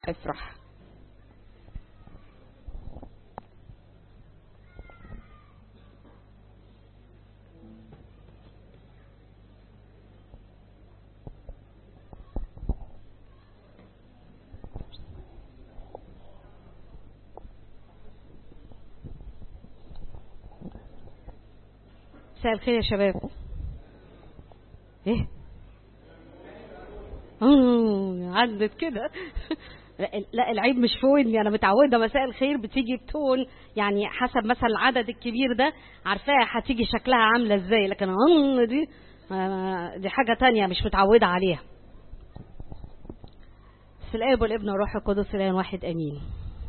افرح مساء الخير يا شباب ايه آه، عدت كده لا- لا العيب مش في ودني انا متعوده مساء الخير بتيجي بتون يعني حسب مثلا العدد الكبير ده عارفاها هتيجي شكلها عامله ازاي لكن آه، دي آه، دي حاجه تانية مش متعوده عليها في الاب والابن والروح القدس اله واحد امين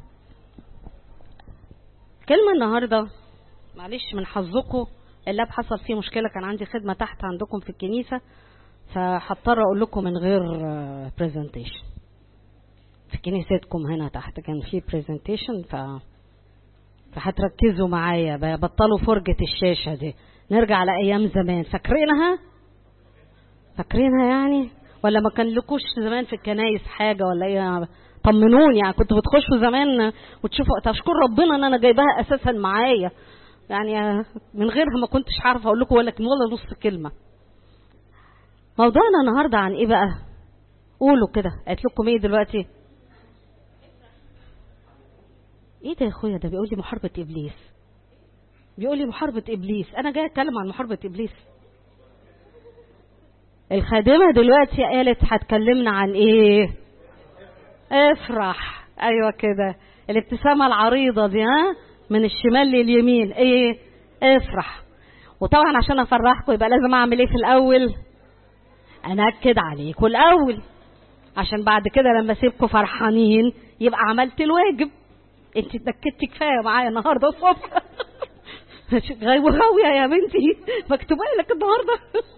كلمه النهارده معلش من حظكم اللاب حصل فيه مشكله كان عندي خدمه تحت عندكم في الكنيسه فهضطر اقول لكم من غير برزنتيشن في كنيستكم هنا تحت كان في برزنتيشن ف فهتركزوا معايا بقى بطلوا فرجة الشاشة دي نرجع لأيام زمان فاكرينها فاكرينها يعني ولا ما كان لكوش زمان في الكنايس حاجة ولا ايه طمنوني يعني كنتوا بتخشوا زمان وتشوفوا تشكر ربنا ان انا جايباها اساسا معايا يعني من غيرها ما كنتش عارفه اقول لكم ولا ولا نص كلمه موضوعنا النهارده عن ايه بقى قولوا كده قالت لكم ايه دلوقتي ايه ده يا اخويا ده بيقول لي محاربه ابليس بيقول لي محاربه ابليس انا جاي اتكلم عن محاربه ابليس الخادمه دلوقتي قالت هتكلمنا عن ايه افرح ايوه كده الابتسامه العريضه دي ها من الشمال لليمين ايه افرح وطبعا عشان افرحكم يبقى لازم اعمل ايه في الاول انكد عليكم الاول عشان بعد كده لما اسيبكم فرحانين يبقى عملت الواجب انت اتنكدتي كفايه معايا النهارده الصبح غاويه غاويه يا بنتي مكتوبه لك النهارده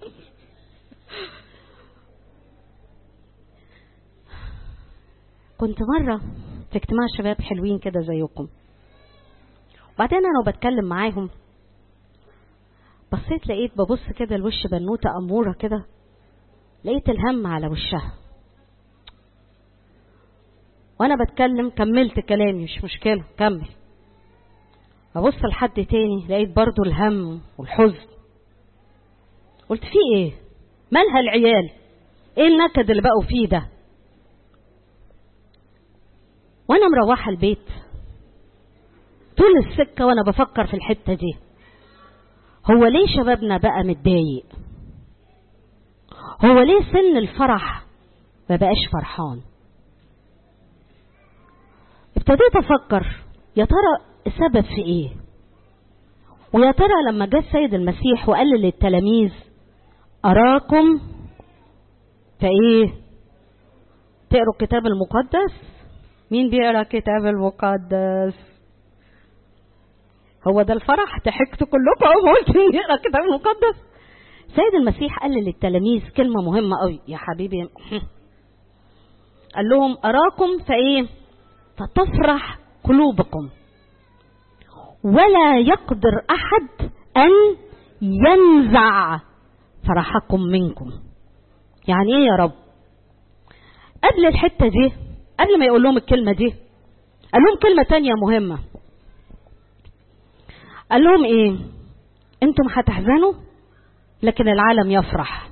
كنت مره في اجتماع شباب حلوين كده زيكم وبعدين انا وبتكلم معاهم بصيت لقيت ببص كده لوش بنوته اموره كده لقيت الهم على وشها وانا بتكلم كملت كلامي مش مشكله كمل ابص لحد تاني لقيت برضو الهم والحزن قلت في ايه مالها العيال ايه النكد اللي بقوا فيه ده وانا مروحه البيت طول السكه وانا بفكر في الحته دي هو ليه شبابنا بقى متضايق هو ليه سن الفرح ما بقاش فرحان ابتديت افكر يا ترى السبب في ايه ويا ترى لما جه السيد المسيح وقال للتلاميذ اراكم فايه تقروا الكتاب المقدس مين بيقرا الكتاب المقدس هو ده الفرح ضحكتوا كلكم وقلت مين يقرا الكتاب المقدس سيد المسيح قال للتلاميذ كلمه مهمه قوي يا حبيبي قال لهم اراكم فايه فتفرح قلوبكم ولا يقدر احد ان ينزع فرحكم منكم يعني ايه يا رب قبل الحته دي قبل ما يقول لهم الكلمه دي قال لهم كلمه تانية مهمه قال لهم ايه انتم هتحزنوا لكن العالم يفرح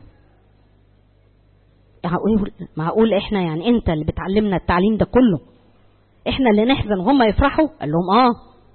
معقول معقول احنا يعني انت اللي بتعلمنا التعليم ده كله احنا اللي نحزن وهم يفرحوا قال لهم اه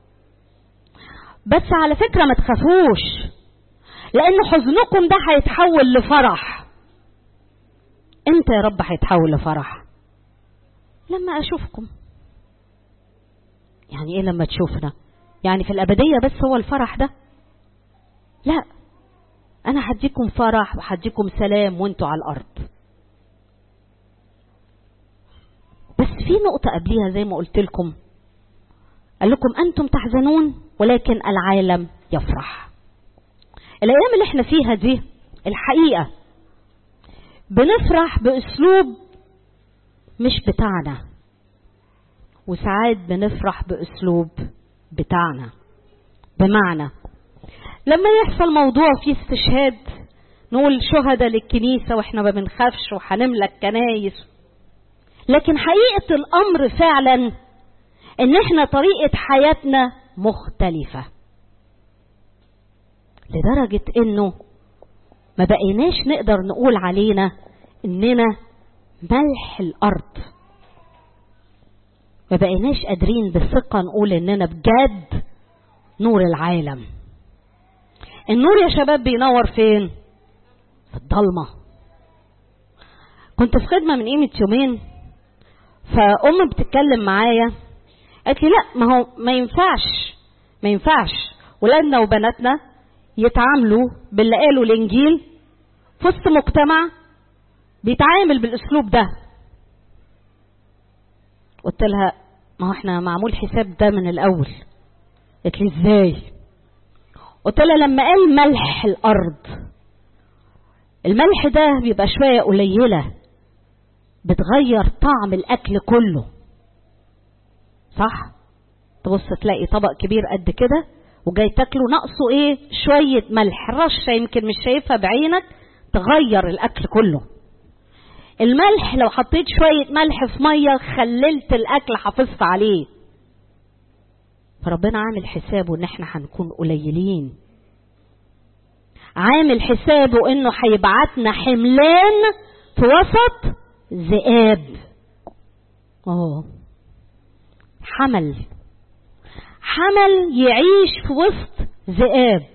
بس على فكره ما تخافوش لان حزنكم ده هيتحول لفرح امتى يا رب هيتحول لفرح لما اشوفكم يعني ايه لما تشوفنا يعني في الابديه بس هو الفرح ده لا انا هديكم فرح وهديكم سلام وانتوا على الارض بس في نقطة قبليها زي ما قلت لكم قال لكم أنتم تحزنون ولكن العالم يفرح الأيام اللي احنا فيها دي الحقيقة بنفرح بأسلوب مش بتاعنا وساعات بنفرح بأسلوب بتاعنا بمعنى لما يحصل موضوع فيه استشهاد نقول شهداء للكنيسة واحنا ما بنخافش وهنملى الكنايس لكن حقيقة الأمر فعلا إن إحنا طريقة حياتنا مختلفة لدرجة إنه ما بقيناش نقدر نقول علينا إننا ملح الأرض ما بقيناش قادرين بالثقة نقول إننا بجد نور العالم النور يا شباب بينور فين في الضلمة كنت في خدمة من قيمة يومين فأم بتتكلم معايا قالت لي لا ما هو ما ينفعش ما ينفعش ولادنا وبناتنا يتعاملوا باللي قاله الإنجيل في وسط مجتمع بيتعامل بالأسلوب ده قلت لها ما هو احنا معمول حساب ده من الأول قالت لي ازاي قلت لها لما قال ملح الأرض الملح ده بيبقى شوية قليلة بتغير طعم الأكل كله صح تبص تلاقي طبق كبير قد كده وجاي تاكله ناقصه ايه شوية ملح رشة يمكن مش شايفها بعينك تغير الأكل كله الملح لو حطيت شوية ملح في مية خللت الأكل حافظت عليه فربنا عامل حسابه ان احنا هنكون قليلين عامل حسابه انه هيبعتنا حملان في وسط ذئاب اه حمل حمل يعيش في وسط ذئاب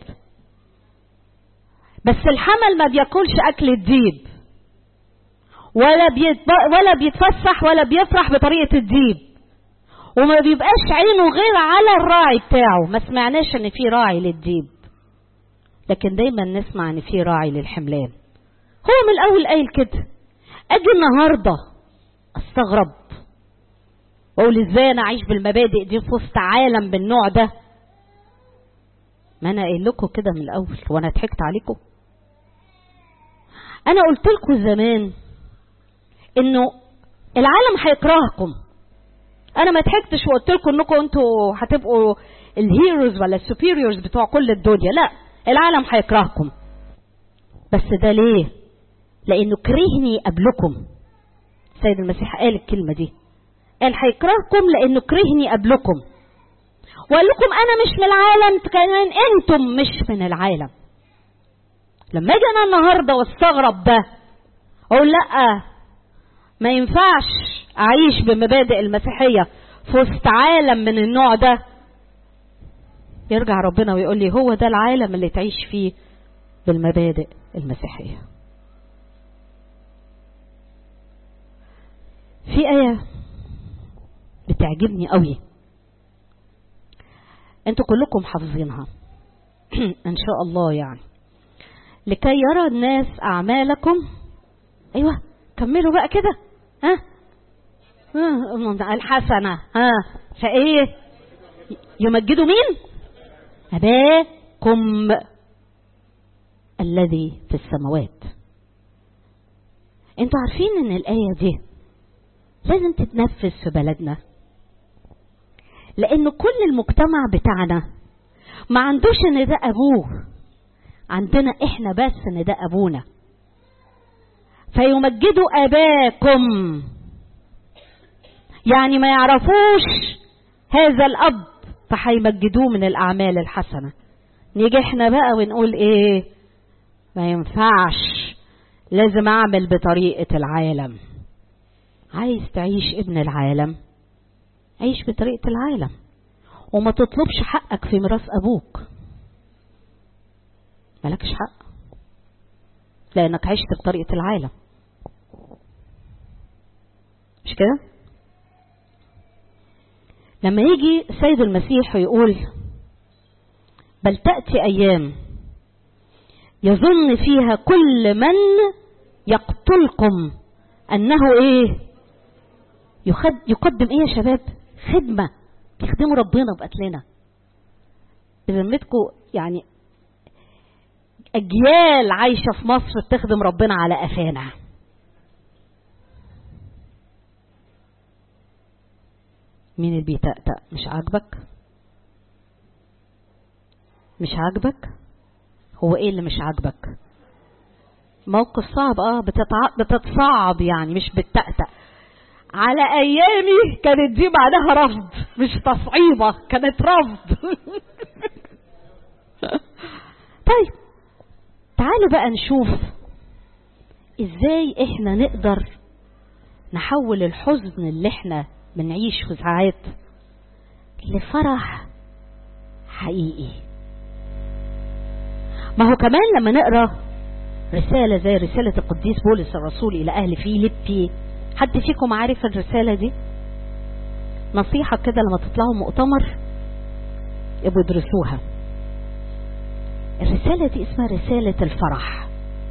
بس الحمل ما بياكلش اكل الديب ولا بيتب... ولا بيتفسح ولا بيفرح بطريقه الديب وما بيبقاش عينه غير على الراعي بتاعه ما سمعناش ان في راعي للديب لكن دايما نسمع ان في راعي للحملان هو من الاول قايل كده اجي النهارده استغرب واقول ازاي انا اعيش بالمبادئ دي في وسط عالم بالنوع ده ما انا قايل لكم كده من الاول وانا ضحكت عليكم انا قلت لكم زمان انه العالم هيكرهكم انا ما ضحكتش وقلت لكم انكم انتوا هتبقوا الهيروز ولا السوبيريورز بتوع كل الدنيا لا العالم هيكرهكم بس ده ليه لانه كرهني قبلكم سيد المسيح قال الكلمه دي قال هيكرهكم لانه كرهني قبلكم وقال لكم انا مش من العالم كمان انتم مش من العالم لما اجي انا النهارده واستغرب ده اقول لا ما ينفعش اعيش بمبادئ المسيحيه في وسط عالم من النوع ده يرجع ربنا ويقول لي هو ده العالم اللي تعيش فيه بالمبادئ المسيحيه في ايه بتعجبني قوي انتوا كلكم حافظينها ان شاء الله يعني لكي يرى الناس اعمالكم ايوه كملوا بقى كده ها ها الحسنة ها فايه يمجدوا مين أباكم الذي في السماوات انتوا عارفين ان الآية دي لازم تتنفذ في بلدنا لأن كل المجتمع بتاعنا ما عندوش ان ده أبوه عندنا احنا بس ان ده أبونا فيمجدوا أباكم يعني ما يعرفوش هذا الأب فهيمجدوه من الأعمال الحسنة نيجي احنا بقى ونقول ايه ما ينفعش لازم أعمل بطريقة العالم عايز تعيش ابن العالم عيش بطريقة العالم وما تطلبش حقك في ميراث أبوك مالكش حق لأنك عشت بطريقة العالم مش كده لما يجي سيد المسيح ويقول بل تأتي أيام يظن فيها كل من يقتلكم أنه إيه يخد يقدم إيه يا شباب خدمة بيخدموا ربنا بقتلنا بذمتكم يعني أجيال عايشة في مصر بتخدم ربنا على قفانا مين اللي بيتأتأ مش عاجبك مش عاجبك هو ايه اللي مش عاجبك موقف صعب اه بتتع... بتتصعب يعني مش بتتأتأ على ايامي كانت دي بعدها رفض مش تصعيبه كانت رفض طيب تعالوا بقى نشوف ازاي احنا نقدر نحول الحزن اللي احنا بنعيشه ساعات لفرح حقيقي ما هو كمان لما نقرا رساله زي رساله القديس بولس الرسول الى اهل فيليبي حد فيكم عارف الرساله دي نصيحه كده لما تطلعوا مؤتمر يبقوا يدرسوها الرساله دي اسمها رساله الفرح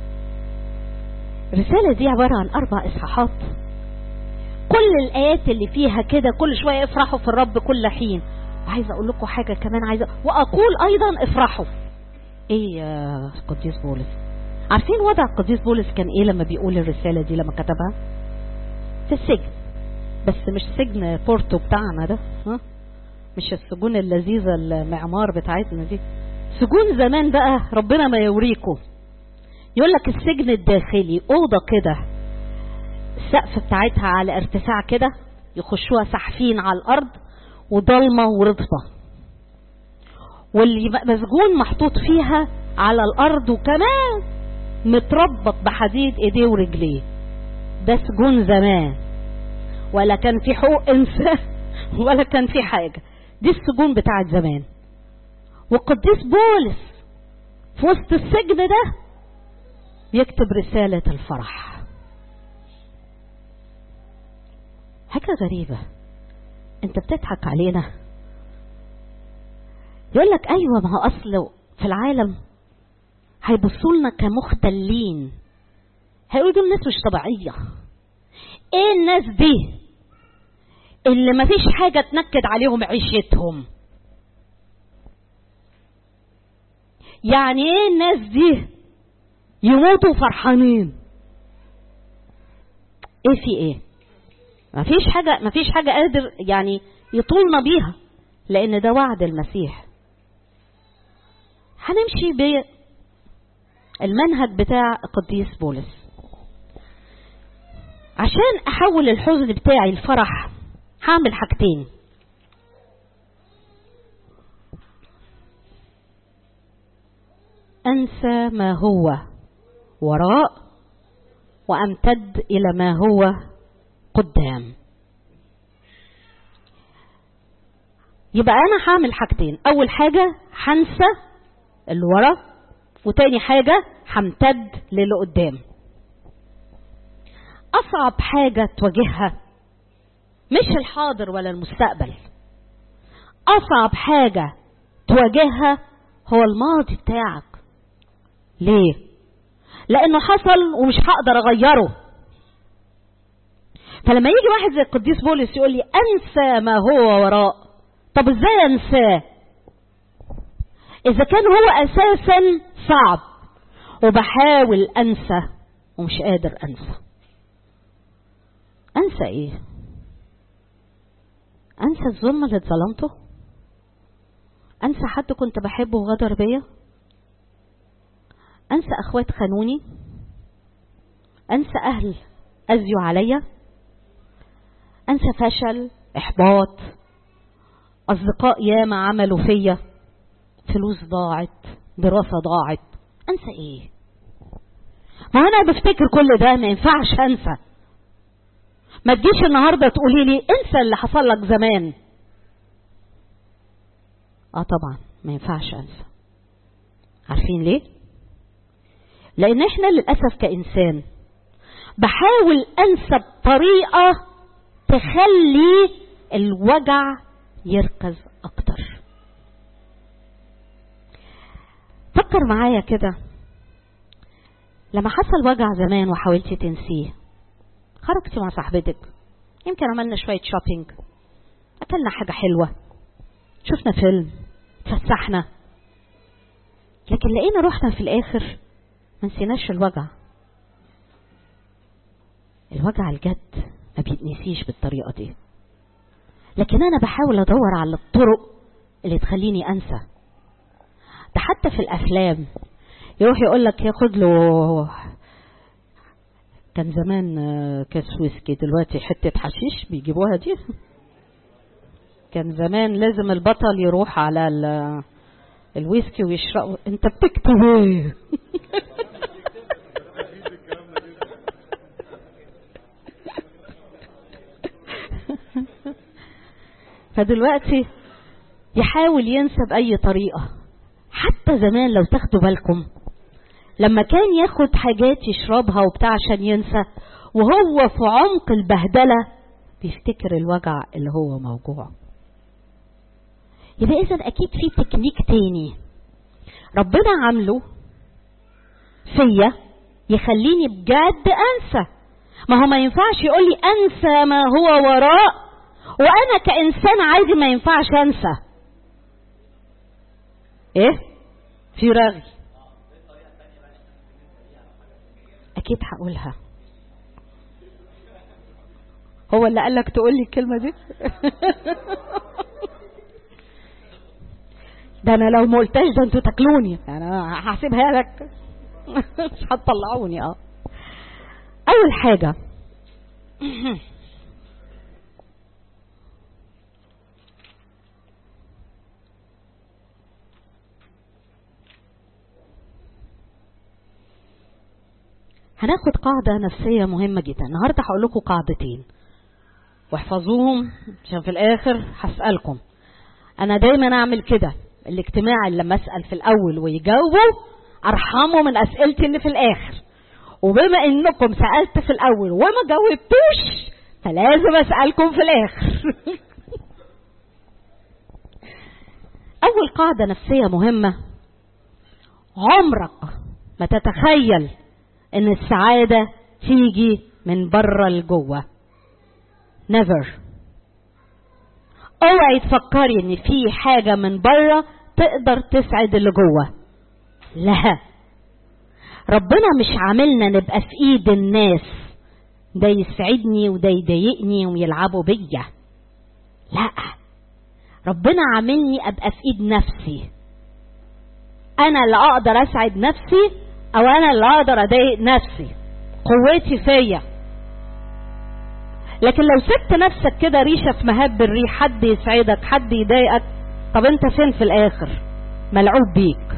الرساله دي عباره عن اربع اصحاحات كل الايات اللي فيها كده كل شويه افرحوا في الرب كل حين عايزه اقول لكم حاجه كمان عايزه واقول ايضا افرحوا ايه يا قديس بولس عارفين وضع القديس بولس كان ايه لما بيقول الرساله دي لما كتبها في السجن بس مش سجن بورتو بتاعنا ده ها مش السجون اللذيذه المعمار بتاعتنا دي سجون زمان بقى ربنا ما يوريكم يقول لك السجن الداخلي اوضه كده السقف بتاعتها على ارتفاع كده يخشوها سحفين على الارض وضلمه ورطبه واللي مسجون محطوط فيها على الارض وكمان متربط بحديد ايديه ورجليه ده سجون زمان ولا كان في حقوق انسان ولا كان في حاجه دي السجون بتاعت زمان والقديس بولس في وسط السجن ده يكتب رساله الفرح حاجه غريبه انت بتضحك علينا يقول لك ايوه ما هو اصل في العالم هيبصوا لنا كمختلين هيقولوا دول ناس مش طبيعيه ايه الناس دي اللي ما فيش حاجه تنكد عليهم عيشتهم يعني ايه الناس دي يموتوا فرحانين ايه في ايه ما فيش حاجه ما فيش حاجه قادر يعني يطولنا بيها لان ده وعد المسيح هنمشي بالمنهج بتاع القديس بولس عشان احول الحزن بتاعي الفرح هعمل حاجتين انسى ما هو وراء وامتد الى ما هو قدام يبقى انا هعمل حاجتين اول حاجه هنسى اللي ورا وتاني حاجه همتد للي قدام اصعب حاجه تواجهها مش الحاضر ولا المستقبل اصعب حاجه تواجهها هو الماضي بتاعك ليه لانه حصل ومش هقدر اغيره فلما يجي واحد زي القديس بولس يقول لي انسى ما هو وراء طب ازاي انساه اذا كان هو اساسا صعب وبحاول انسى ومش قادر انسى انسى ايه انسى الظلم اللي اتظلمته انسى حد كنت بحبه وغدر بيا انسى اخوات خانوني انسى اهل اذيوا عليا انسى فشل احباط اصدقاء ياما عملوا فيا فلوس ضاعت دراسه ضاعت انسى ايه ما انا بفتكر كل ده ما ينفعش انسى ما تجيش النهارده تقولي لي انسى اللي حصل لك زمان اه طبعا ما ينفعش انسى عارفين ليه لان احنا للاسف كانسان بحاول انسى بطريقه تخلي الوجع يركز اكتر فكر معايا كده لما حصل وجع زمان وحاولتي تنسيه خرجتي مع صاحبتك يمكن عملنا شوية شوبينج أكلنا حاجة حلوة شفنا فيلم اتفسحنا لكن لقينا روحنا في الآخر ما نسيناش الوجع الوجع الجد ما بيتنسيش بالطريقة دي لكن أنا بحاول أدور على الطرق اللي تخليني أنسى ده حتى في الأفلام يروح يقول لك ياخد له كان زمان آه، كاس ويسكي دلوقتي حتة حشيش بيجيبوها دي كان زمان لازم البطل يروح على ال- الويسكي ويشرب انت بتكتب ايه فدلوقتي يحاول ينسى بأي طريقة حتى زمان لو تاخدوا بالكم لما كان ياخد حاجات يشربها وبتاع عشان ينسى وهو في عمق البهدلة بيفتكر الوجع اللي هو موجوع يبقى إذا أكيد في تكنيك تاني ربنا عامله فيا يخليني بجد أنسى ما هو ما ينفعش يقول لي أنسى ما هو وراء وأنا كإنسان عادي ما ينفعش أنسى إيه؟ في رغي أكيد هقولها هو اللي قالك تقول لي الكلمة دي ده أنا لو ما قلتهاش ده أنتوا تاكلوني أنا هحسبها لك مش هتطلعوني اه أول حاجة هناخد قاعدة نفسية مهمة جدا النهاردة هقول لكم قاعدتين واحفظوهم عشان في الآخر هسألكم أنا دايما أعمل كده الاجتماع اللي لما أسأل في الأول ويجاوبوا أرحمه من أسئلتي اللي في الآخر وبما إنكم سألت في الأول وما جاوبتوش فلازم أسألكم في الآخر أول قاعدة نفسية مهمة عمرك ما تتخيل ان السعادة تيجي من بره لجوه never اوعي تفكري ان في حاجة من بره تقدر تسعد اللي جوه لا ربنا مش عاملنا نبقى في ايد الناس ده يسعدني وده يضايقني ويلعبوا بيا لا ربنا عاملني ابقى في ايد نفسي انا اللي اقدر اسعد نفسي او انا اللي اقدر اضايق نفسي قوتي فيا لكن لو سبت نفسك كده ريشه في مهب الريح حد يسعدك حد يضايقك طب انت فين في الاخر ملعوب بيك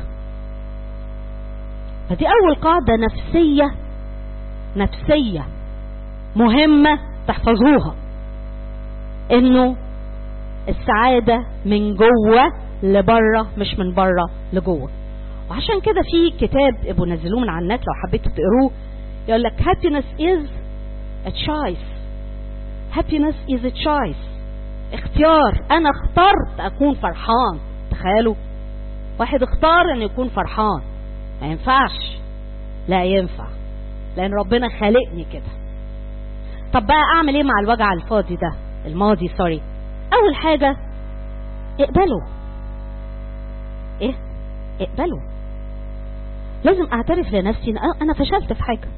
فدي اول قاعده نفسيه نفسيه مهمه تحفظوها انه السعاده من جوه لبره مش من بره لجوه وعشان كده في كتاب ابو نزلوه من على النت لو حبيتوا تقروه يقول لك happiness is a choice happiness is a choice اختيار انا اخترت اكون فرحان تخيلوا واحد اختار ان يكون فرحان ما ينفعش لا ينفع لان ربنا خالقني كده طب بقى اعمل ايه مع الوجع الفاضي ده الماضي سوري اول حاجه اقبله ايه اقبله لازم اعترف لنفسي ان انا فشلت في حاجه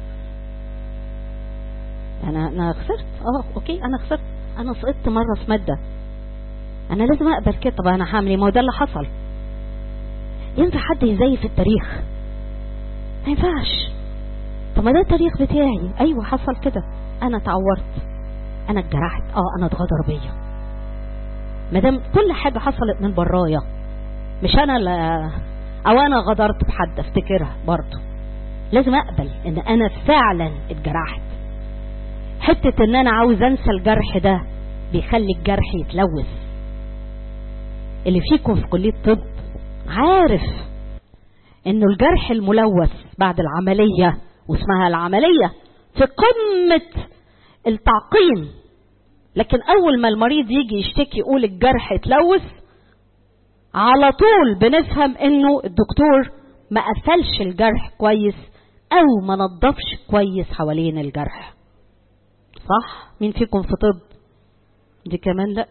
انا انا خسرت اه اوكي انا خسرت انا سقطت مره في ماده انا لازم اقبل كده طب انا هعمل ايه ما هو ده اللي حصل ينفع حد يزيف التاريخ ما ينفعش طب ما ده التاريخ بتاعي ايوه حصل كده انا اتعورت انا اتجرحت اه انا اتغدر بيا ما دام كل حاجه حصلت من برايا مش انا اللي او انا غدرت بحد افتكرها برضه لازم اقبل ان انا فعلا اتجرحت حتة ان انا عاوز انسى الجرح ده بيخلي الجرح يتلوث اللي فيكم في كلية طب عارف انه الجرح الملوث بعد العملية واسمها العملية في قمة التعقيم لكن اول ما المريض يجي يشتكي يقول الجرح اتلوث على طول بنفهم انه الدكتور ما قفلش الجرح كويس او ما نظفش كويس حوالين الجرح صح مين فيكم في طب دي كمان لا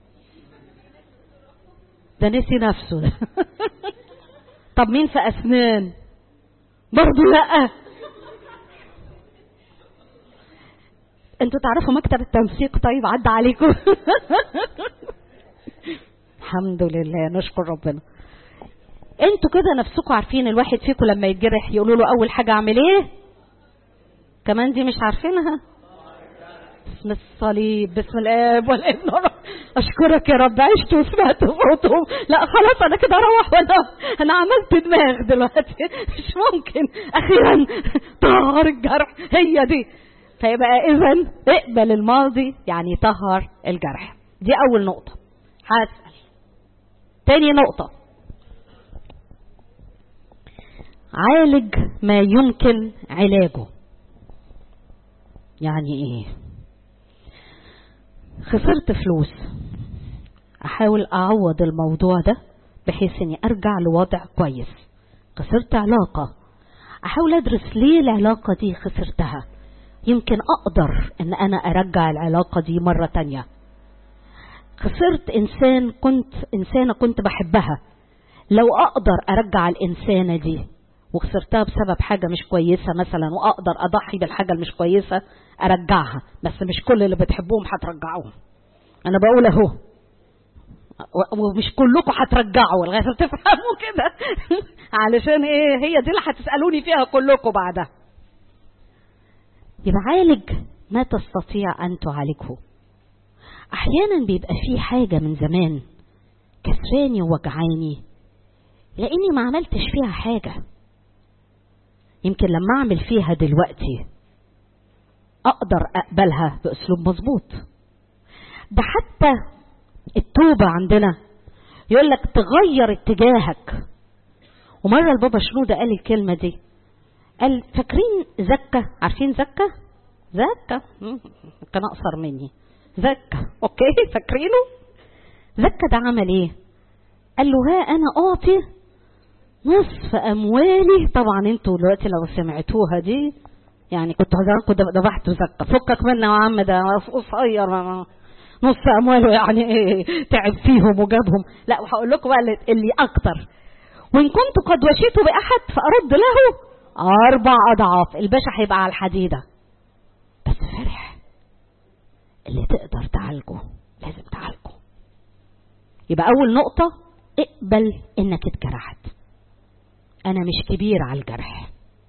ده نسي نفسه ده طب مين في اسنان برضه لا انتوا تعرفوا مكتب التنسيق طيب عدى عليكم الحمد لله نشكر ربنا انتوا كده نفسكم عارفين الواحد فيكم لما يتجرح يقولوا له اول حاجه اعمل ايه كمان دي مش عارفينها باسم الصليب باسم الاب والابن والروح اشكرك يا رب عشت وسمعت صوتهم لا خلاص انا كده اروح وانا انا عملت دماغ دلوقتي مش ممكن اخيرا طهر الجرح هي دي فيبقى اذا اقبل الماضي يعني طهر الجرح دي اول نقطه هسال تاني نقطه عالج ما يمكن علاجه يعني ايه خسرت فلوس احاول اعوض الموضوع ده بحيث اني ارجع لوضع كويس خسرت علاقة احاول ادرس ليه العلاقة دي خسرتها يمكن اقدر ان انا ارجع العلاقة دي مرة تانية خسرت انسان كنت انسانة كنت بحبها لو اقدر ارجع الانسانة دي وخسرتها بسبب حاجة مش كويسة مثلا وأقدر أضحي بالحاجة المش كويسة أرجعها بس مش كل اللي بتحبوهم هترجعوهم أنا بقول أهو ومش كلكم هترجعوا لغاية ما تفهموا كده علشان إيه هي دي اللي هتسألوني فيها كلكم بعدها يبقى عالج ما تستطيع أن تعالجه أحيانا بيبقى في حاجة من زمان كسراني ووجعاني لأني ما عملتش فيها حاجة يمكن لما اعمل فيها دلوقتي اقدر اقبلها باسلوب مظبوط ده حتى التوبة عندنا يقول لك تغير اتجاهك ومرة البابا شنودة قال الكلمة دي قال فاكرين زكة عارفين زكة زكة كان أقصر مني زكة أوكي فاكرينه زكة ده عمل إيه قال له ها أنا أعطي نصف اموالي طبعا انتوا دلوقتي لو سمعتوها دي يعني كنت كنت ذبحت زكاه فكك منها يا عم ده قصير نص امواله يعني ايه تعب فيهم وجابهم لا وهقول لكم بقى اللي اكتر وان كنت قد وشيت باحد فارد له اربع اضعاف الباشا هيبقى على الحديده بس فرح اللي تقدر تعالجه لازم تعالجه يبقى اول نقطه اقبل انك اتجرحت أنا مش كبير على الجرح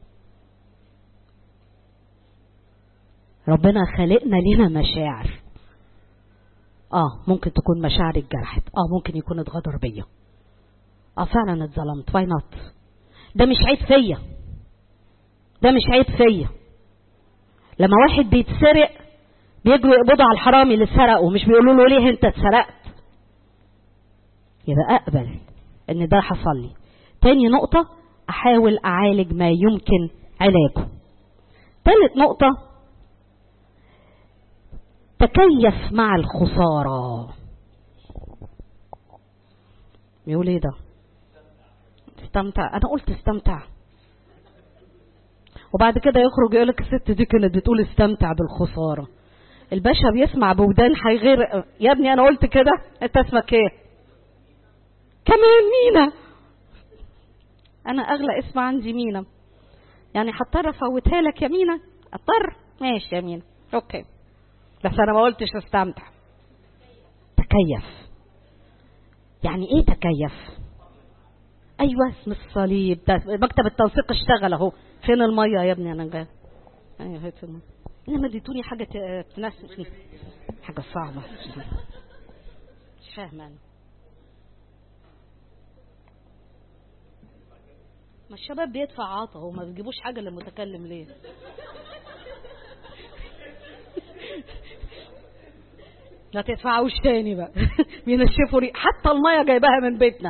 ربنا خلقنا لنا مشاعر اه ممكن تكون مشاعري اتجرحت اه ممكن يكون اتغدر بيا اه فعلا اتظلمت واي نوت ده مش عيب فيا ده مش عيب فيا لما واحد بيتسرق بيجروا يقبضوا على الحرامي اللي سرقه مش بيقولوا له ليه انت اتسرقت يبقى اقبل ان ده حصل لي تاني نقطة أحاول أعالج ما يمكن علاجه ثالث نقطة تكيف مع الخسارة يقول ايه ده استمتع انا قلت استمتع وبعد كده يخرج يقول لك الست دي كانت بتقول استمتع بالخسارة الباشا بيسمع بودان هيغير يا ابني انا قلت كده انت اسمك ايه كمان مينا انا اغلى اسم عندي مينا يعني هضطر افوتها لك يا مينا اضطر ماشي يا مينا اوكي بس انا ما قلتش استمتع تكيف يعني ايه تكيف ايوه اسم الصليب ده مكتب التوثيق اشتغل اهو فين الميه يا ابني انا جاي ايوه هات الميه انما اديتوني حاجه تنسني حاجه صعبه مش فاهمه انا ما الشباب بيدفع عطا وما بيجيبوش حاجه للمتكلم ليه لا تدفعوش تاني بقى بينشفوا ريق حتى الميه جايباها من بيتنا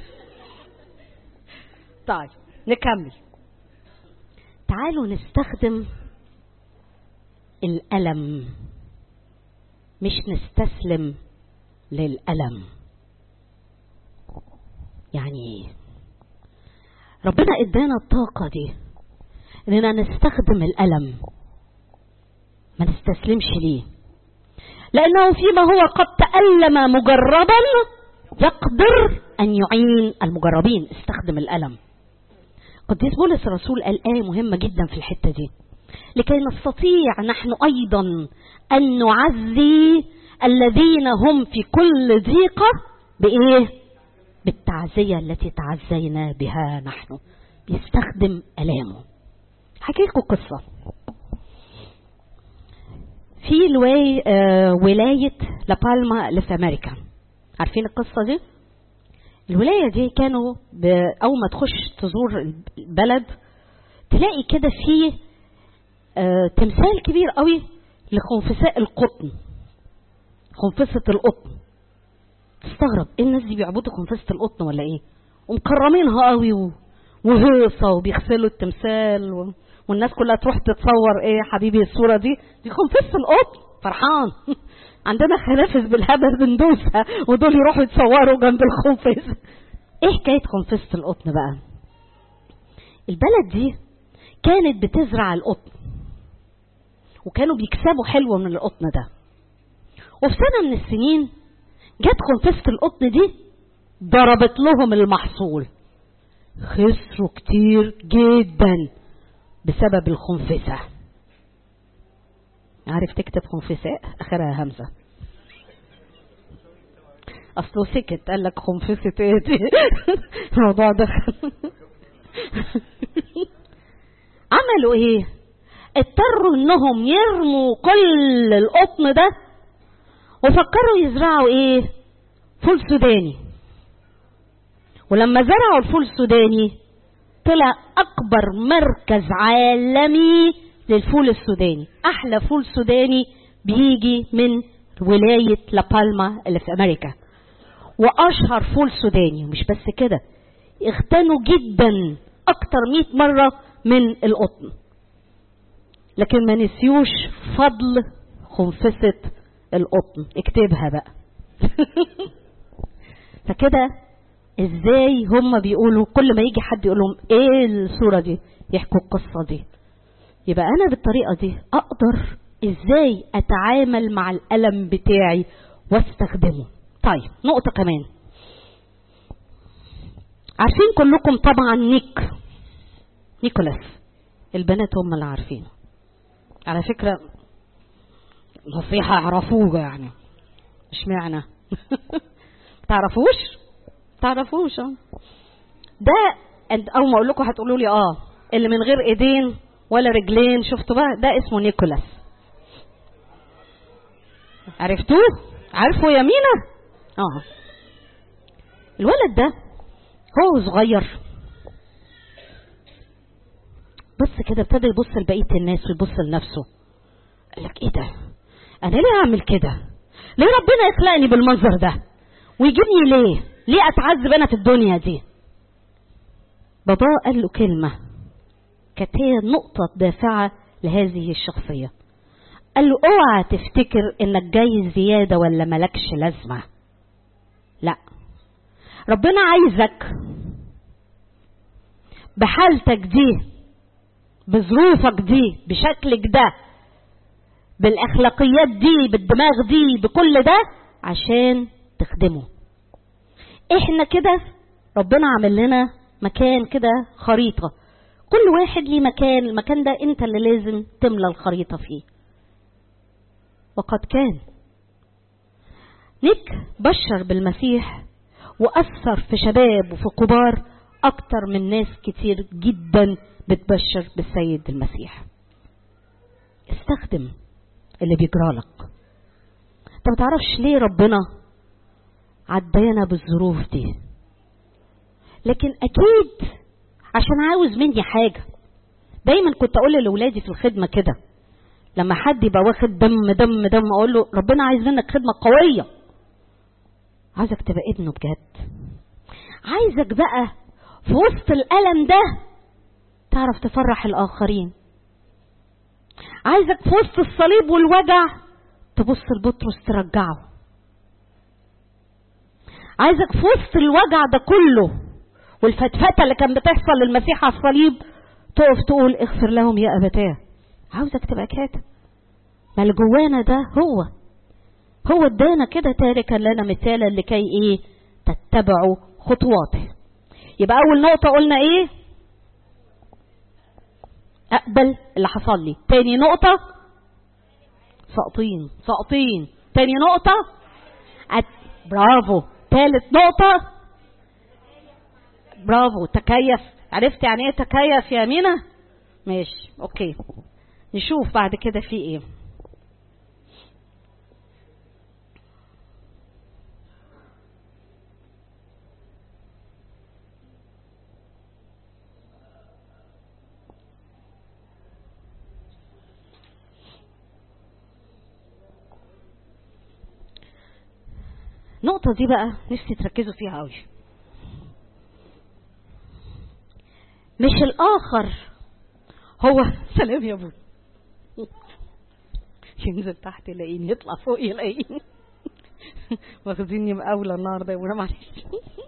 طيب نكمل تعالوا نستخدم الألم مش نستسلم للألم يعني ربنا ادانا الطاقة دي اننا نستخدم الألم ما نستسلمش ليه لأنه فيما هو قد تألم مجربا يقدر أن يعين المجربين استخدم الألم قديس بولس الرسول قال آية مهمة جدا في الحتة دي لكي نستطيع نحن أيضا أن نعزي الذين هم في كل ضيقة بإيه؟ بالتعزية التي تعزينا بها نحن بيستخدم ألامه حكي لكم قصة في الواي آه ولاية لابالما اللي في أمريكا عارفين القصة دي؟ الولاية دي كانوا ب- أول ما تخش تزور البلد تلاقي كده فيه آه تمثال كبير قوي لخنفساء القطن خنفسة القطن تستغرب ايه الناس دي بيعبدوا خنفسة القطن ولا ايه ومكرمينها قوي و- وهيصة وبيغسلوا التمثال و... والناس كلها تروح تتصور ايه يا حبيبي الصورة دي دي خنفسة القطن فرحان عندنا خنافس بالهبل بندوسها ودول يروحوا يتصوروا جنب الخنفس ايه حكاية خنفسة القطن بقى البلد دي كانت بتزرع القطن وكانوا بيكسبوا حلوة من القطن ده وفي سنة من السنين جت خنفسة القطن دي ضربت لهم المحصول خسروا كتير جدا بسبب الخنفسة عارف تكتب خنفساء اخرها همزة اصله سكت قال لك خنفسة ايه دي الموضوع ده عملوا ايه اضطروا انهم يرموا كل القطن ده وفكروا يزرعوا ايه فول سوداني ولما زرعوا الفول السوداني طلع اكبر مركز عالمي للفول السوداني احلى فول سوداني بيجي من ولاية لابالما اللي في امريكا واشهر فول سوداني مش بس كده اغتنوا جدا اكتر مئة مرة من القطن لكن ما نسيوش فضل خنفسة القطن اكتبها بقى فكده ازاي هم بيقولوا كل ما يجي حد يقول لهم ايه الصورة دي يحكوا القصة دي يبقى انا بالطريقة دي اقدر ازاي اتعامل مع الالم بتاعي واستخدمه طيب نقطة كمان عارفين كلكم طبعا نيك نيكولاس البنات هم اللي عارفينه على فكرة نصيحة اعرفوه يعني اشمعنى تعرفوش تعرفوش اه ده أنت اول ما اقول لكم هتقولوا لي اه اللي من غير ايدين ولا رجلين شفتوا بقى ده اسمه نيكولاس عرفتوه عارفه يا مينا اه الولد ده هو صغير بص كده ابتدى يبص لبقيه الناس ويبص لنفسه قال لك ايه ده انا ليه اعمل كده ليه ربنا يخلقني بالمنظر ده ويجيبني ليه ليه اتعذب انا في الدنيا دي باباه قال له كلمه كانت هي نقطه دافعه لهذه الشخصيه قال له اوعى تفتكر انك جاي زياده ولا ملكش لازمه لا ربنا عايزك بحالتك دي بظروفك دي بشكلك ده بالاخلاقيات دي بالدماغ دي بكل ده عشان تخدمه احنا كده ربنا عامل لنا مكان كده خريطة كل واحد ليه مكان المكان ده انت اللي لازم تملى الخريطة فيه وقد كان نيك بشر بالمسيح وأثر في شباب وفي كبار أكتر من ناس كتير جدا بتبشر بالسيد المسيح استخدم اللي بيجرالك انت ما تعرفش ليه ربنا عدانا بالظروف دي لكن اكيد عشان عاوز مني حاجه دايما كنت اقول لاولادي في الخدمه كده لما حد يبقى واخد دم دم دم اقول له ربنا عايز منك خدمه قويه عايزك تبقى ابنه بجد عايزك بقى في وسط الالم ده تعرف تفرح الاخرين عايزك في وسط الصليب والوجع تبص لبطرس ترجعه عايزك في وسط الوجع ده كله والفتفتة اللي كان بتحصل للمسيح على الصليب تقف تقول اغفر لهم يا أبتاه عاوزك تبقى كاتب ما اللي جوانا ده هو هو ادانا كده تاركا لنا مثالا لكي ايه تتبعوا خطواته يبقى اول نقطة قلنا ايه اقبل اللي حصل لي تاني نقطة ساقطين ساقطين تاني نقطة أت... برافو تالت نقطة برافو تكيف عرفت يعني ايه تكيف يا مينا ماشي اوكي نشوف بعد كده في ايه النقطة دي بقى نفسي تركزوا فيها قوي مش الآخر هو سلام يا ابوي ينزل تحت يلاقيني يطلع فوق يلاقيني واخديني مقاولة النهارده يا ابونا معلش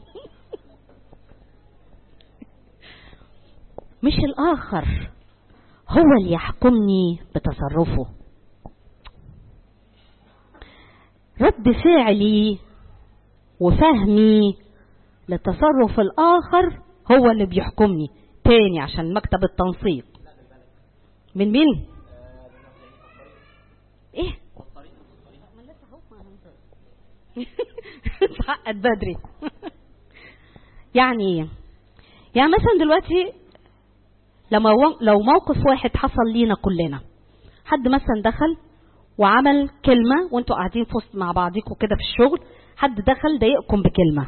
مش الآخر هو اللي يحكمني بتصرفه رد فعلي وفهمي لتصرف الآخر هو اللي بيحكمني تاني عشان مكتب التنسيق من مين؟ ايه؟ اتعقد بدري يعني ايه؟ يعني مثلا دلوقتي لما لو موقف واحد حصل لينا كلنا حد مثلا دخل وعمل كلمة وانتوا قاعدين في وسط مع بعضيكم كده في الشغل حد دخل ضايقكم بكلمة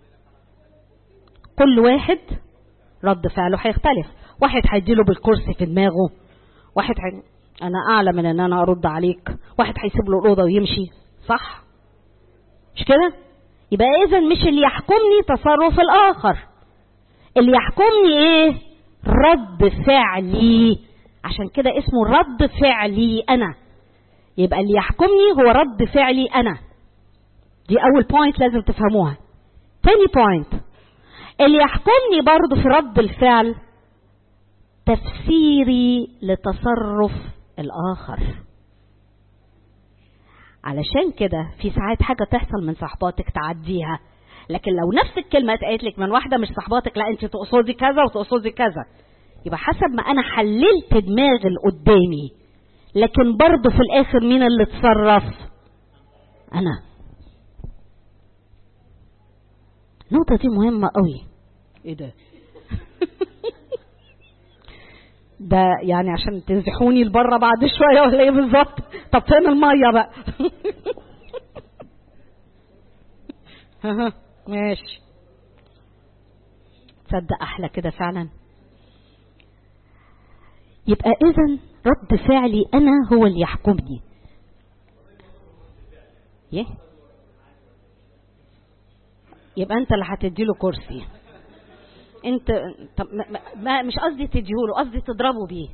كل واحد رد فعله هيختلف واحد هيديله بالكرسي في دماغه واحد حي... انا اعلى من ان انا ارد عليك واحد هيسيب له الاوضه ويمشي صح مش كده يبقى اذا مش اللي يحكمني تصرف الاخر اللي يحكمني ايه رد فعلي عشان كده اسمه رد فعلي انا يبقى اللي يحكمني هو رد فعلي انا دي اول بوينت لازم تفهموها تاني بوينت اللي يحكمني برضه في رد الفعل تفسيري لتصرف الاخر علشان كده في ساعات حاجة تحصل من صحباتك تعديها لكن لو نفس الكلمة اتقالت لك من واحدة مش صحباتك لا انت تقصدي كذا وتقصدي كذا يبقى حسب ما انا حللت دماغ اللي قدامي لكن برضه في الاخر مين اللي اتصرف انا النقطة دي مهمة قوي ايه ده ده يعني عشان تزحوني لبره بعد شويه ولا ايه بالظبط طب فين الميه بقى ماشي تصدق احلى كده فعلا يبقى اذا رد فعلي انا هو اللي يحكمني يه يبقى انت اللي هتديله كرسي انت طب ما ما مش قصدي تديهوله قصدي تضربه بيه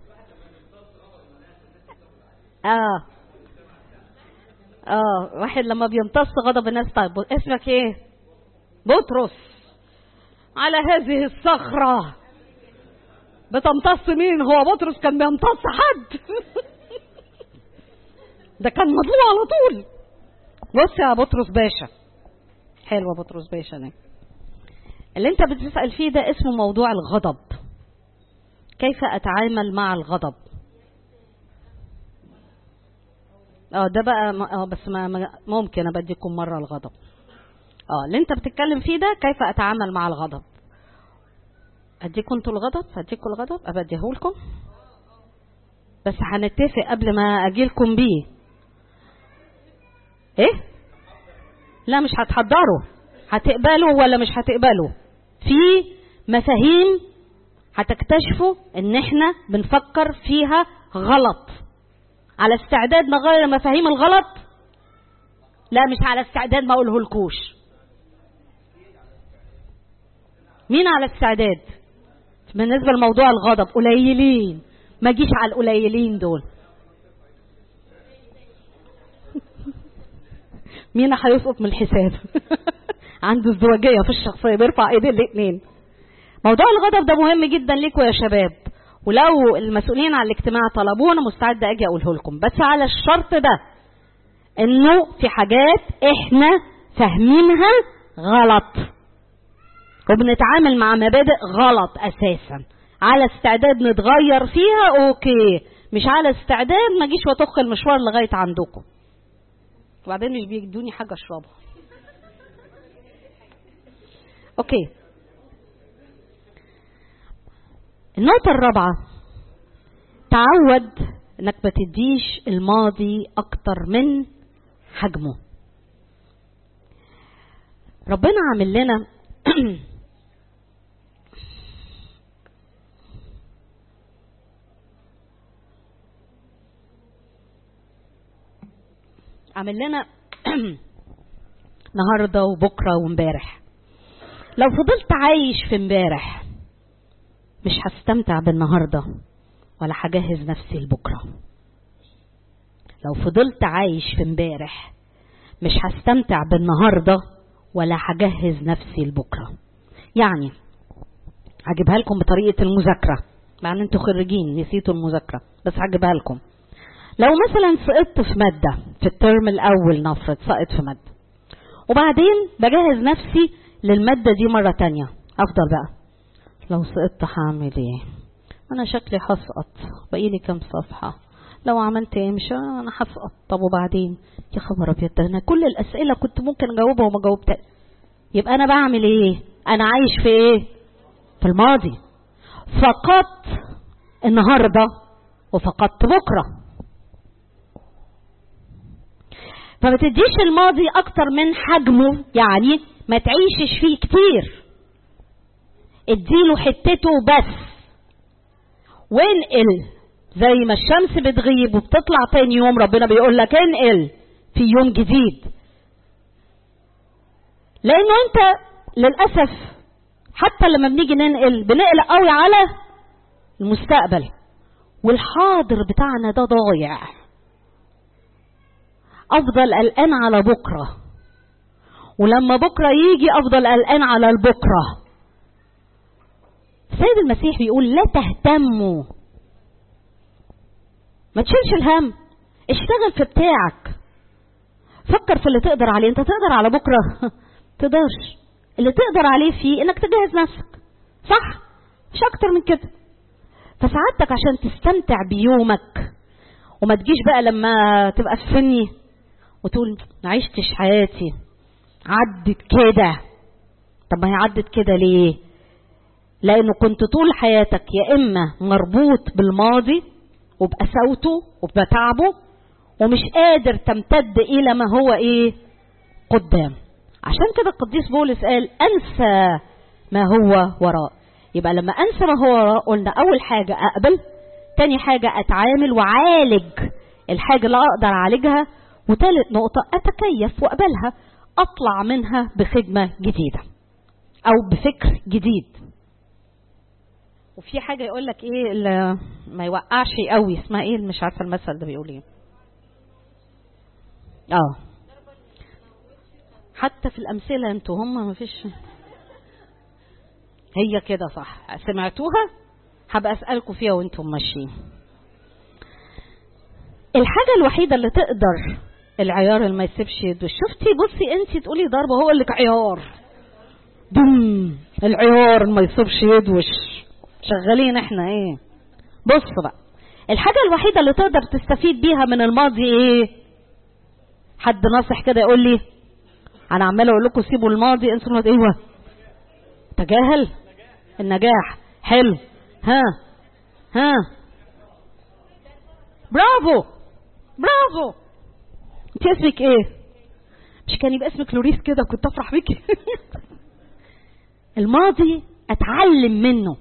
اه اه واحد لما بيمتص غضب الناس طيب اسمك ايه بطرس على هذه الصخرة بتمتص مين هو بطرس كان بيمتص حد ده كان مطلوع على طول بص يا بطرس باشا حلوة بطرس باشا ده اللي انت بتسأل فيه ده اسمه موضوع الغضب كيف اتعامل مع الغضب اه ده بقى اه بس ما ممكن ابديكم مره الغضب اه اللي انت بتتكلم فيه ده كيف اتعامل مع الغضب اديكم انتوا الغضب اديكم الغضب ابديهولكم بس هنتفق قبل ما اجيلكم بيه ايه لا مش هتحضروا هتقبلوا ولا مش هتقبلوا في مفاهيم هتكتشفوا ان احنا بنفكر فيها غلط على استعداد نغير مفاهيم الغلط لا مش على استعداد ما اقوله لكوش مين على استعداد بالنسبة لموضوع الغضب قليلين ما جيش على القليلين دول مين هيسقط من الحساب عنده ازدواجية في الشخصية بيرفع ايديه الاثنين موضوع الغضب ده مهم جدا ليكوا يا شباب ولو المسؤولين عن الاجتماع طلبوه انا مستعده اجي اقوله لكم بس على الشرط ده انه في حاجات احنا فاهمينها غلط وبنتعامل مع مبادئ غلط اساسا على استعداد نتغير فيها اوكي مش على استعداد ما اجيش واتخ المشوار لغايه عندكم وبعدين مش بيدوني حاجه اشربها اوكي النقطة الرابعة تعود انك ما تديش الماضي اكتر من حجمه ربنا عامل لنا عامل لنا النهارده وبكره وامبارح لو فضلت عايش في امبارح مش هستمتع بالنهارده ولا هجهز نفسي لبكره لو فضلت عايش في امبارح مش هستمتع بالنهارده ولا هجهز نفسي لبكره يعني هجيبها لكم بطريقه المذاكره مع ان انتوا خريجين نسيتوا المذاكره بس هجيبها لكم لو مثلا سقطت في ماده في الترم الاول نفرض سقط في ماده وبعدين بجهز نفسي للماده دي مره تانية افضل بقى لو سقطت هعمل ايه انا شكلي هسقط بقيلي كام صفحه لو عملت ايه مش انا هسقط طب وبعدين يا خبر ابيض ده انا كل الاسئله كنت ممكن اجاوبها وما جاوبتها يبقى انا بعمل ايه انا عايش في ايه في الماضي فقدت النهارده وفقدت بكره فما تديش الماضي اكتر من حجمه يعني ما تعيشش فيه كتير اديله حتته بس وانقل زي ما الشمس بتغيب وبتطلع تاني يوم ربنا بيقول لك انقل في يوم جديد لانه انت للاسف حتى لما بنيجي ننقل بنقلق قوي على المستقبل والحاضر بتاعنا ده ضايع افضل قلقان على بكره ولما بكره يجي افضل قلقان على البكره السيد المسيح بيقول لا تهتموا ما تشيلش الهم اشتغل في بتاعك فكر في اللي تقدر عليه انت تقدر على بكره تقدرش اللي تقدر عليه فيه انك تجهز نفسك صح مش اكتر من كده فسعادتك عشان تستمتع بيومك وما تجيش بقى لما تبقى في سني وتقول ما عشتش حياتي عدت كده طب ما هي عدت كده ليه لانه كنت طول حياتك يا اما مربوط بالماضي وبقساوته وبتعبه ومش قادر تمتد الى ما هو ايه قدام عشان كده القديس بولس قال انسى ما هو وراء يبقى لما انسى ما هو وراء قلنا اول حاجه اقبل تاني حاجه اتعامل وعالج الحاجه اللي اقدر اعالجها وتالت نقطه اتكيف واقبلها اطلع منها بخدمه جديده او بفكر جديد وفي حاجه يقول لك ايه اللي ما يوقعش قوي اسمها ايه مش عارفه المثل ده بيقول ايه اه حتى في الامثله انتوا هم ما فيش هي كده صح سمعتوها هبقى اسالكم فيها وانتم ماشيين الحاجه الوحيده اللي تقدر العيار اللي ما يسيبش يده شفتي بصي انت تقولي ضربه هو لك عيار دم العيار ما يسيبش يدوش شغالين احنا ايه بص بقى الحاجة الوحيدة اللي تقدر تستفيد بيها من الماضي ايه حد ناصح كده يقول لي انا عمال اقول لكم سيبوا الماضي انسوا الماضي ايوه تجاهل النجاح حلو ها ها برافو برافو انت اسمك ايه مش كان يبقى اسمك لوريس كده كنت افرح بيكي الماضي اتعلم منه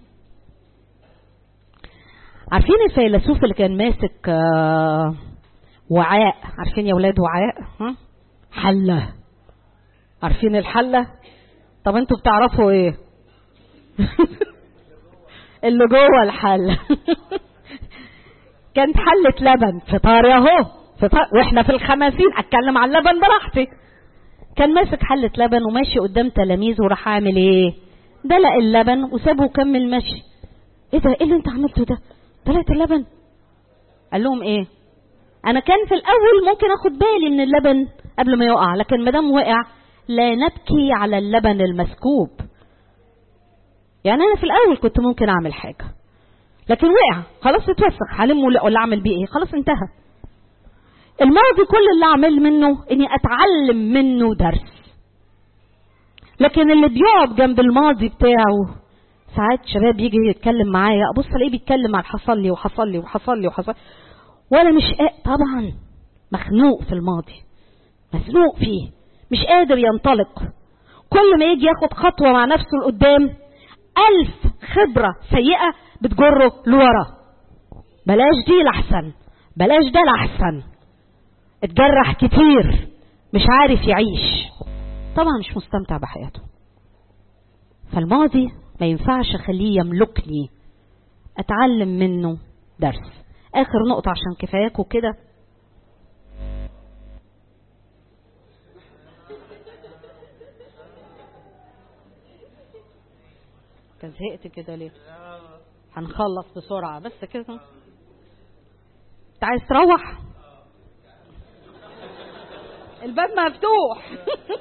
عارفين الفيلسوف اللي كان ماسك آه وعاء عارفين يا ولاد وعاء ها حله عارفين الحله طب انتوا بتعرفوا ايه اللي جوه الحله كانت حله لبن فطار اهو فطار واحنا في الخماسين اتكلم عن اللبن براحتي كان ماسك حله لبن وماشي قدام تلاميذه وراح عامل ايه دلق اللبن وسابه وكمل مشي ايه ده ايه اللي انت عملته ده دلقت اللبن قال لهم ايه انا كان في الاول ممكن اخد بالي من اللبن قبل ما يقع لكن ما دام وقع لا نبكي على اللبن المسكوب يعني انا في الاول كنت ممكن اعمل حاجه لكن وقع خلاص اتوسخ هلمه ولا اعمل بيه ايه خلاص انتهى الماضي كل اللي اعمل منه اني اتعلم منه درس لكن اللي بيقعد جنب الماضي بتاعه ساعات شباب يجي يتكلم معايا ابص الاقيه بيتكلم عن حصل لي وحصل لي وحصل لي وحصل وانا مش قا... طبعا مخنوق في الماضي مزنوق فيه مش قادر ينطلق كل ما يجي ياخد خطوة مع نفسه لقدام ألف خبرة سيئة بتجره لورا بلاش دي لحسن بلاش ده لحسن اتجرح كتير مش عارف يعيش طبعا مش مستمتع بحياته فالماضي ما ينفعش اخليه يملكني اتعلم منه درس اخر نقطة عشان كفاياكوا كده انت زهقت كده ليه هنخلص بسرعة بس كده انت عايز تروح الباب مفتوح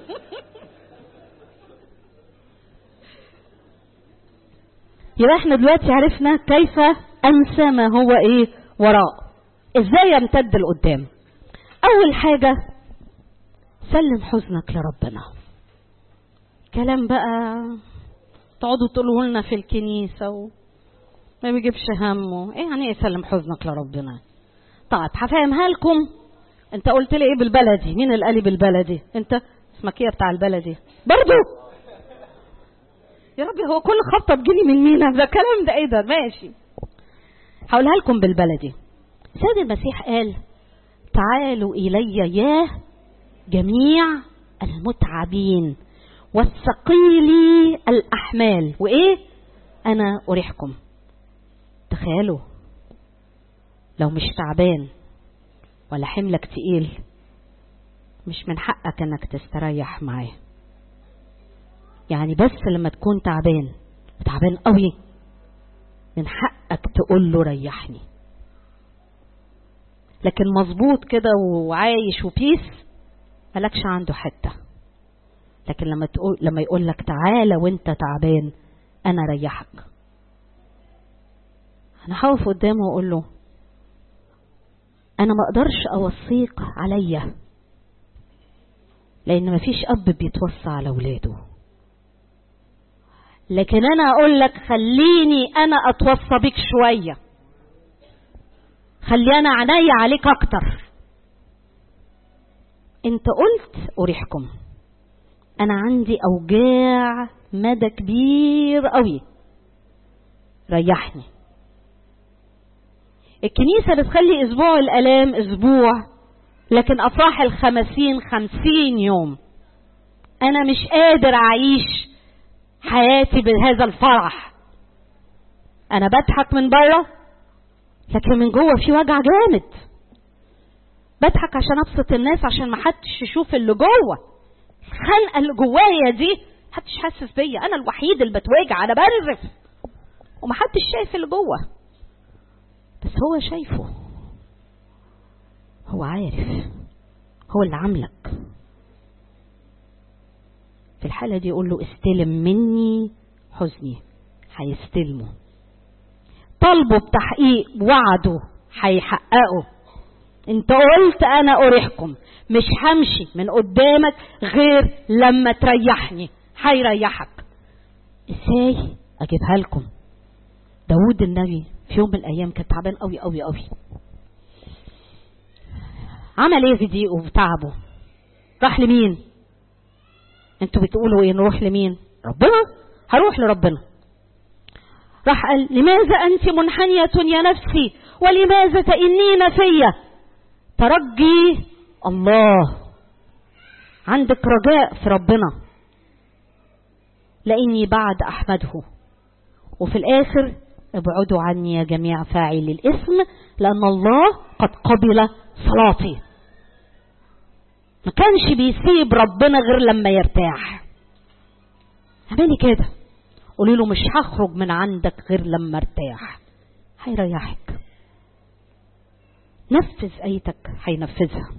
يبقى احنا دلوقتي عرفنا كيف انسى ما هو ايه وراء ازاي يمتد لقدام اول حاجة سلم حزنك لربنا كلام بقى تقعدوا تقولوا لنا في الكنيسة و... ما بيجيبش همه ايه يعني ايه سلم حزنك لربنا طيب هفهمها لكم انت قلت لي ايه بالبلدي مين اللي قال لي بالبلدي انت اسمك ايه بتاع البلدي برضو يا ربي هو كل خبطه تجيلي من مين ده كلام ده ايه ده ماشي هقولها لكم بالبلدي سيد المسيح قال تعالوا الي يا جميع المتعبين والثقيلي الاحمال وايه انا اريحكم تخيلوا لو مش تعبان ولا حملك تقيل مش من حقك انك تستريح معاه يعني بس لما تكون تعبان تعبان قوي من حقك تقول له ريحني لكن مظبوط كده وعايش وبيس مالكش عنده حته لكن لما تقول لما يقول لك تعالى وانت تعبان انا ريحك انا هقف قدامه واقول له انا ما اقدرش اوصيك عليا لان مفيش اب بيتوصى على اولاده لكن انا اقول لك خليني انا اتوصى بيك شويه خلي انا عينيا عليك اكتر انت قلت اريحكم انا عندي اوجاع مدى كبير قوي ريحني الكنيسة بتخلي اسبوع الالام اسبوع لكن افراح الخمسين خمسين يوم انا مش قادر اعيش حياتي بهذا الفرح انا بضحك من بره لكن من جوه في وجع جامد بضحك عشان ابسط الناس عشان ما حدش يشوف اللي جوه الخنقه اللي جوايا دي محدش حاسس بيا انا الوحيد اللي بتوجع انا بنزف ومحدش شايف اللي جوه بس هو شايفه هو عارف هو اللي عاملك في الحالة دي يقول له استلم مني حزني هيستلمه طلبه بتحقيق وعده هيحققه انت قلت انا اريحكم مش همشي من قدامك غير لما تريحني هيريحك ازاي اجيبها لكم داود النبي في يوم من الايام كان تعبان قوي قوي قوي عمل ايه في ضيقه وتعبه راح لمين انتوا بتقولوا ايه نروح لمين ربنا هروح لربنا راح قال لماذا انت منحنية يا نفسي ولماذا تئنين فيا ترجي الله عندك رجاء في ربنا لاني بعد احمده وفي الاخر ابعدوا عني يا جميع فاعلي الاسم لان الله قد قبل صلاتي ما كانش بيسيب ربنا غير لما يرتاح اعملي كده قولي له مش هخرج من عندك غير لما ارتاح هيريحك نفذ ايتك هينفذها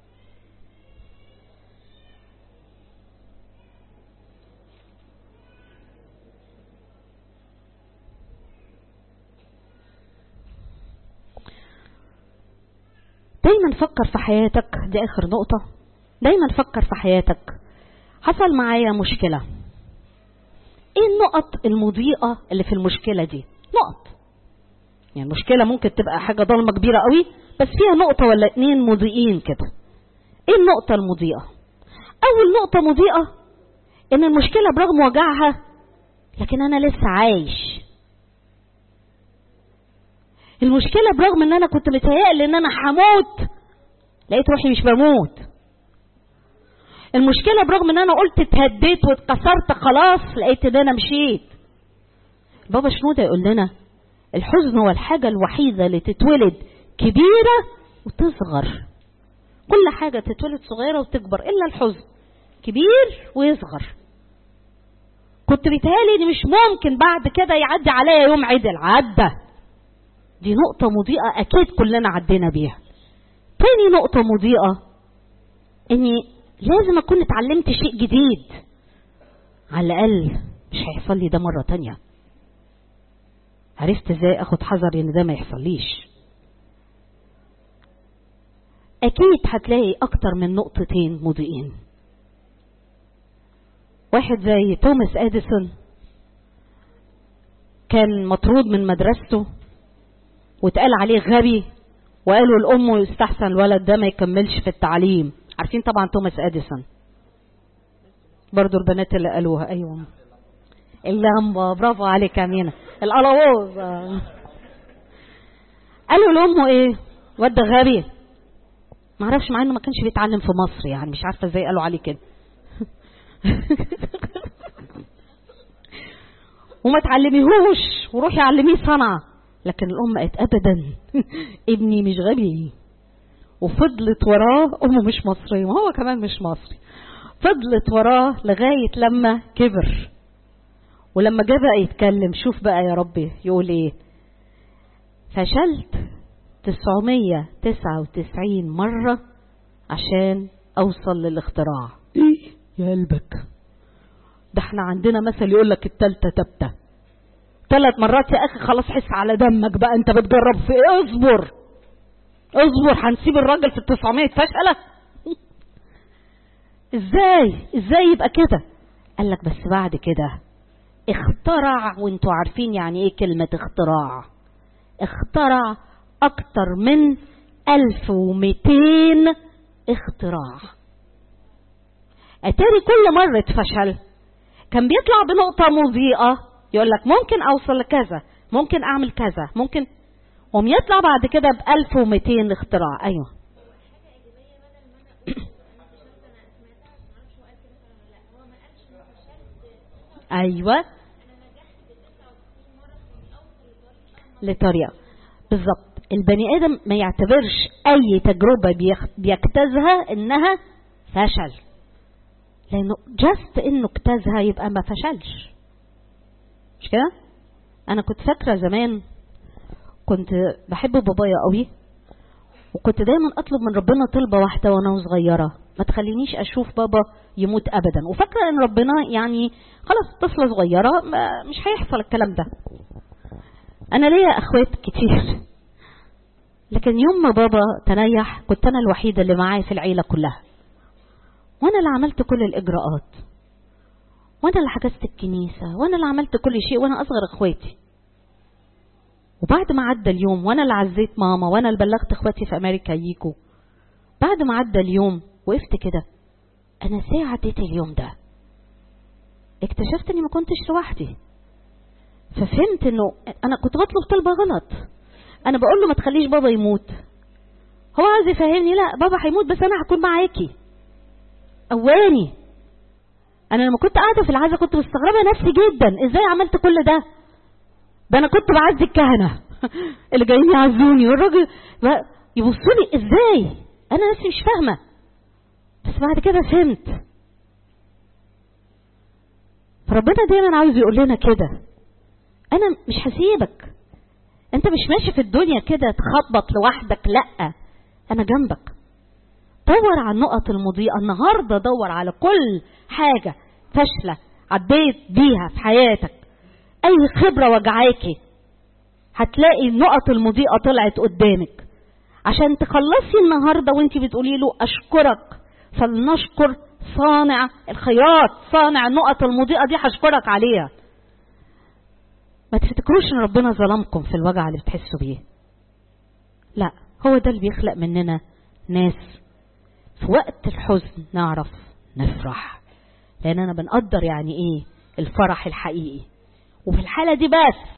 دايما فكر في حياتك دي اخر نقطة دايما فكر في حياتك حصل معايا مشكلة ايه النقط المضيئة اللي في المشكلة دي نقط يعني المشكلة ممكن تبقى حاجة ضلمة كبيرة قوي بس فيها نقطة ولا اتنين مضيئين كده ايه النقطة المضيئة اول نقطة مضيئة ان المشكلة برغم وجعها لكن انا لسه عايش المشكلة برغم ان انا كنت متهيألي ان انا هموت لقيت روحي مش بموت المشكله برغم ان انا قلت اتهديت واتكسرت خلاص لقيت ان انا مشيت بابا شنودة يقول لنا الحزن هو الحاجة الوحيدة اللي تتولد كبيرة وتصغر كل حاجة تتولد صغيرة وتكبر إلا الحزن كبير ويصغر كنت بيتهيألي إن مش ممكن بعد كده يعدي عليا يوم عدل عدى دي نقطة مضيئة أكيد كلنا عدينا بيها تاني نقطة مضيئة إني لازم أكون اتعلمت شيء جديد على الأقل مش هيحصل لي ده مرة تانية عرفت ازاي اخد حذر ان ده ما يحصليش اكيد هتلاقي اكتر من نقطتين مضيئين واحد زي توماس اديسون كان مطرود من مدرسته واتقال عليه غبي وقالوا لامه يستحسن الولد ده ما يكملش في التعليم عارفين طبعا توماس اديسون برضو البنات اللي قالوها ايوه اللمبة برافو عليك يا مينا القلاووز قالوا لامه ايه واد غبي ما اعرفش مع انه ما كانش بيتعلم في مصر يعني مش عارفه ازاي قالوا عليه كده وما تعلميهوش وروحي علميه صنعه لكن الام قالت ابدا ابني مش غبي وفضلت وراه امه مش مصريه وهو كمان مش مصري فضلت وراه لغايه لما كبر ولما جه بقى يتكلم شوف بقى يا ربي يقول ايه فشلت 999 مرة عشان اوصل للاختراع ايه يا قلبك ده احنا عندنا مثل يقول لك التالتة تبتة ثلاث مرات يا اخي خلاص حس على دمك بقى انت بتجرب في ايه اصبر اصبر هنسيب الراجل في ال 900 فشلة ازاي ازاي يبقى كده قال لك بس بعد كده اخترع وانتوا عارفين يعني ايه كلمة اختراع اخترع اكتر من 1200 اختراع اتاري كل مرة فشل كان بيطلع بنقطة مضيئة يقول لك ممكن اوصل لكذا ممكن اعمل كذا ممكن قوم يطلع بعد كده ب 1200 اختراع ايوه ايوه لطريقه بالظبط البني ادم ما يعتبرش اي تجربه بيجتازها انها فشل لانه جاست انه اجتازها يبقى ما فشلش مش كده انا كنت فاكره زمان كنت بحب بابايا قوي وكنت دايما اطلب من ربنا طلبه واحده وانا صغيره ما تخلينيش اشوف بابا يموت ابدا وفاكره ان ربنا يعني خلاص طفله صغيره مش هيحصل الكلام ده انا ليا اخوات كتير لكن يوم ما بابا تنيح كنت انا الوحيده اللي معاه في العيله كلها وانا اللي عملت كل الاجراءات وانا اللي حجزت الكنيسه وانا اللي عملت كل شيء وانا اصغر اخواتي وبعد ما عدى اليوم وانا اللي عزيت ماما وانا اللي بلغت اخواتي في امريكا ييجوا بعد ما عدى اليوم وقفت كده انا ازاي عديت اليوم ده اكتشفت اني ما كنتش لوحدي ففهمت انه انا كنت بطلب طلبه غلط انا بقول له ما تخليش بابا يموت هو عايز يفهمني لا بابا هيموت بس انا هكون معاكي قواني انا لما كنت قاعده في العزا كنت مستغربه نفسي جدا ازاي عملت كل ده ده انا كنت بعزي الكهنه اللي جايين يعزوني والراجل يبصوا لي ازاي انا نفسي مش فاهمه بس بعد كده فهمت فربنا دايما عاوز يقول لنا كده انا مش هسيبك انت مش ماشي في الدنيا كده تخبط لوحدك لا انا جنبك دور على النقط المضيئه النهارده دور على كل حاجه فاشله عديت بيها في حياتك اي خبره وجعاكي هتلاقي النقط المضيئه طلعت قدامك عشان تخلصي النهارده وانت بتقولي له اشكرك فلنشكر صانع الخيرات صانع النقط المضيئه دي هشكرك عليها ما تفتكروش ان ربنا ظلمكم في الوجع اللي بتحسوا بيه لا هو ده اللي بيخلق مننا ناس في وقت الحزن نعرف نفرح لاننا بنقدر يعني ايه الفرح الحقيقي وفي الحاله دي بس